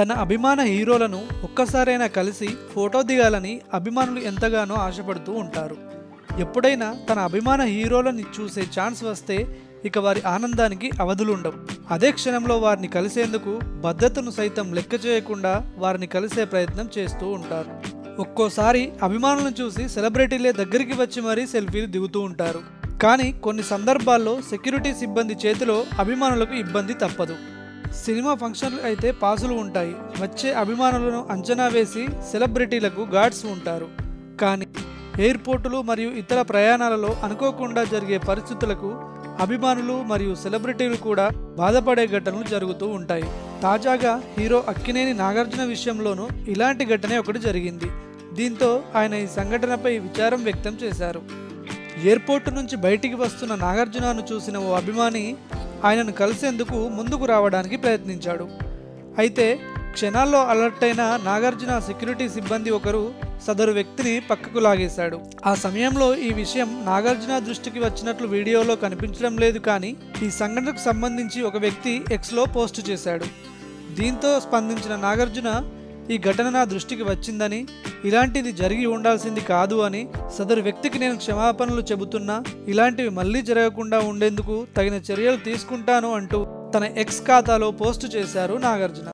తన అభిమాన హీరోలను ఒక్కసారైనా కలిసి ఫోటో దిగాలని అభిమానులు ఎంతగానో ఆశపడుతూ ఉంటారు ఎప్పుడైనా తన అభిమాన హీరోలని చూసే ఛాన్స్ వస్తే ఇక వారి ఆనందానికి అవధులుండవు అదే క్షణంలో వారిని కలిసేందుకు భద్రతను సైతం లెక్క చేయకుండా వారిని కలిసే ప్రయత్నం చేస్తూ ఉంటారు ఒక్కోసారి అభిమానులను చూసి సెలబ్రిటీలే దగ్గరికి వచ్చి మరీ సెల్ఫీలు దిగుతూ ఉంటారు కానీ కొన్ని సందర్భాల్లో సెక్యూరిటీ సిబ్బంది చేతిలో అభిమానులకు ఇబ్బంది తప్పదు సినిమా ఫంక్షన్లు అయితే పాసులు ఉంటాయి వచ్చే అభిమానులను అంచనా వేసి సెలబ్రిటీలకు గార్డ్స్ ఉంటారు కానీ ఎయిర్పోర్టులు మరియు ఇతర ప్రయాణాలలో అనుకోకుండా జరిగే పరిస్థితులకు అభిమానులు మరియు సెలబ్రిటీలు కూడా బాధపడే ఘటనలు జరుగుతూ ఉంటాయి తాజాగా హీరో అక్కినేని నాగార్జున విషయంలోనూ ఇలాంటి ఘటనే ఒకటి జరిగింది దీంతో ఆయన ఈ సంఘటనపై విచారం వ్యక్తం చేశారు ఎయిర్పోర్టు నుంచి బయటికి వస్తున్న నాగార్జునను చూసిన ఓ అభిమాని ఆయనను కలిసేందుకు ముందుకు రావడానికి ప్రయత్నించాడు అయితే క్షణాల్లో అలర్ట్ అయిన నాగార్జున సెక్యూరిటీ సిబ్బంది ఒకరు సదరు వ్యక్తిని పక్కకు లాగేశాడు ఆ సమయంలో ఈ విషయం నాగార్జున దృష్టికి వచ్చినట్లు వీడియోలో కనిపించడం లేదు కానీ ఈ సంఘటనకు సంబంధించి ఒక వ్యక్తి ఎక్స్లో పోస్ట్ చేశాడు దీంతో స్పందించిన నాగార్జున ఈ ఘటన నా దృష్టికి వచ్చిందని ఇలాంటిది జరిగి ఉండాల్సింది కాదు అని సదరు వ్యక్తికి నేను క్షమాపణలు చెబుతున్నా ఇలాంటివి మళ్ళీ జరగకుండా ఉండేందుకు తగిన చర్యలు తీసుకుంటాను అంటూ తన ఎక్స్ ఖాతాలో పోస్టు చేశారు నాగార్జున